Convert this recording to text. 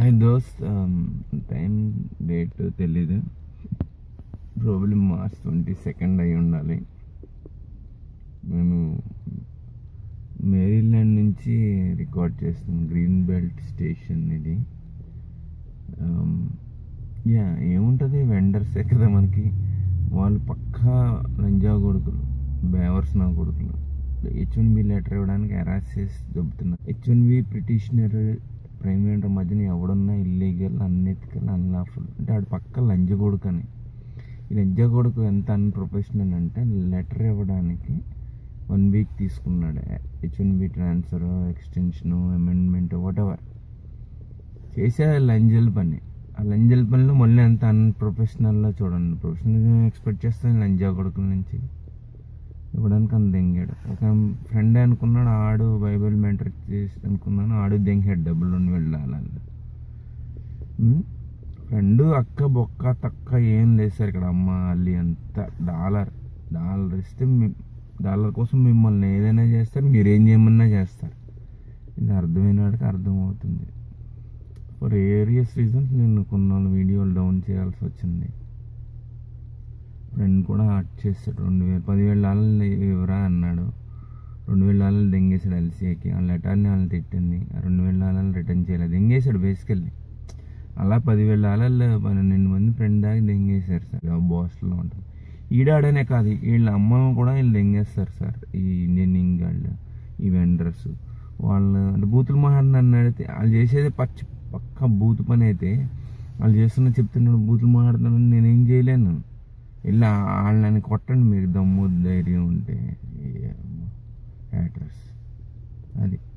hi దోస్త్ time date తెలీదు problem March twenty second అయి ఉండాలి నేను మేరీల్యాండ్ నుంచి రికార్డ్ చేస్తున్నాను గ్రీన్ బెల్ట్ స్టేషన్ ఇది యా ఏముంటుంది వెండర్సే కదా మనకి వాళ్ళు పక్కా లంజా కొడుకులు బేవర్స్ నా కొడుకులు హెచ్ వన్ బి లెటర్ ఇవ్వడానికి హెరాస్ చేసి దొబ్బుతున్నారు H one B petitioner prime minister మధ్యన ఎవడన్నా ఇల్లీగల్ అన్ఎథికల్ అన్లాఫుల్ అంటే ఆడు పక్క లంజ కొడుకు అని ఈ లంజ కొడుకు ఎంత అన్ప్రొఫెషనల్ అంటే లెటర్ ఇవ్వడానికి వన్ వీక్ తీసుకున్నాడు H one B transfer extension amendment whatever చేసే లంజల్ పని ఆ లంజల్ పనిలో మళ్ళీ ఎంత అన్ప్రొఫెషనల్లో చూడండి ప్రొఫెషనల్గా ఎక్స్పెక్ట్ చేస్తాను లంజా కొడుకుల నుంచి ఇవ్వడానికి అంత దెంగాడు ఒక ఫ్రెండ్ అనుకున్నాడు ఆడు బైబిల్ మెంటర్ చేసి అనుకున్నాను ఆడు దెంగాడు డబ్బులు రెండు వెళ్ళాలి ఫ్రెండ్ అక్క బొక్క తక్క ఏం లేదు సార్ ఇక్కడ అమ్మ అల్లి అంత డాలర్ డాలర్ ఇస్తే మీ- డాలర్ కోసం మిమ్మల్ని ఏదైనా చేస్తారు మీరు ఏం చేయమన్నా చేస్తారు ఇది అర్థమైన వాడికి అర్థమవుతుంది ఫర్ ఏరియస్ రీజన్స్ నేను కొన్ని వీడియోలు డౌన్ చేయాల్సి వచ్చింది ఫ్రెండ్ కూడా హట్ చేస్తాడు రెండు వేలు పదివేల డాలర్లు ఇవ్వరా అన్నాడు రెండు వేల డాలర్లు దెంగేశాడు ఎల్సీఏకి ఆ లెటర్ని వాళ్ళు తిట్టింది ఆ రెండు వేల డాలర్లు రిటర్న్ చేయలేదు దెంగేశాడు బేసికల్లీ అలా పదివేల డాలర్లు పన్నెండు మంది ఫ్రెండ్ దాకా దెంగేశారు సార్ జాబ్ బాస్ట్లో ఉంటుంది ఈడాడనే కాదు వీళ్ళ అమ్మ కూడా వీళ్ళు దెంగేస్తారు సార్ ఈ ఇంజనీరింగ్ వాళ్ళు ఈ వెండర్స్ వాళ్ళు అంటే బూతులు మహాన్ నన్ను అడిగితే వాళ్ళు చేసేది పచ్చి పక్క బూతు పని అయితే వాళ్ళు చేస్తున్న చెప్తున్నాడు బూతులు మాట్లాడుతున్నాను నేనేం చేయలేను ఇలా వాళ్ళని కొట్టండి మీరు దమ్ము ధైర్యం ఉంటే హ్యాటర్స్ అది